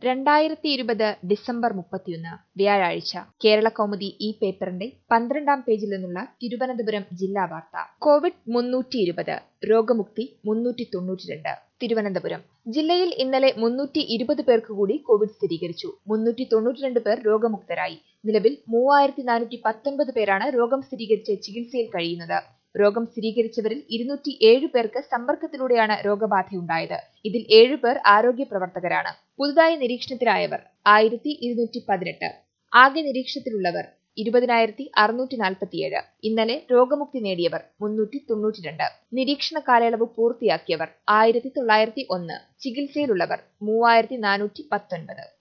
രണ്ടായിരത്തി ഇരുപത് ഡിസംബർ മുപ്പത്തിയൊന്ന് വ്യാഴാഴ്ച കേരള കൗമുദി ഈ പേപ്പറിന്റെ പന്ത്രണ്ടാം പേജിൽ നിന്നുള്ള തിരുവനന്തപുരം ജില്ലാ വാർത്ത കോവിഡ് മുന്നൂറ്റി ഇരുപത് രോഗമുക്തി മുന്നൂറ്റി തൊണ്ണൂറ്റിരണ്ട് തിരുവനന്തപുരം ജില്ലയിൽ ഇന്നലെ മുന്നൂറ്റി ഇരുപത് പേർക്ക് കൂടി കോവിഡ് സ്ഥിരീകരിച്ചു മുന്നൂറ്റി തൊണ്ണൂറ്റിരണ്ട് പേർ രോഗമുക്തരായി നിലവിൽ മൂവായിരത്തി നാനൂറ്റി പത്തൊൻപത് പേരാണ് രോഗം സ്ഥിരീകരിച്ച് ചികിത്സയിൽ കഴിയുന്നത് രോഗം സ്ഥിരീകരിച്ചവരിൽ ഇരുന്നൂറ്റി ഏഴ് പേർക്ക് സമ്പർക്കത്തിലൂടെയാണ് രോഗബാധയുണ്ടായത് ഇതിൽ ഏഴ് പേർ ആരോഗ്യ പ്രവർത്തകരാണ് പുതുതായി നിരീക്ഷണത്തിലായവർ ആയിരത്തി ഇരുന്നൂറ്റി പതിനെട്ട് ആകെ നിരീക്ഷണത്തിലുള്ളവർ ഇരുപതിനായിരത്തി അറുന്നൂറ്റി നാൽപ്പത്തിയേഴ് ഇന്നലെ രോഗമുക്തി നേടിയവർ മുന്നൂറ്റി തൊണ്ണൂറ്റിരണ്ട് നിരീക്ഷണ കാലയളവ് പൂർത്തിയാക്കിയവർ ആയിരത്തി തൊള്ളായിരത്തി ഒന്ന് ചികിത്സയിലുള്ളവർ മൂവായിരത്തി നാനൂറ്റി പത്തൊൻപത്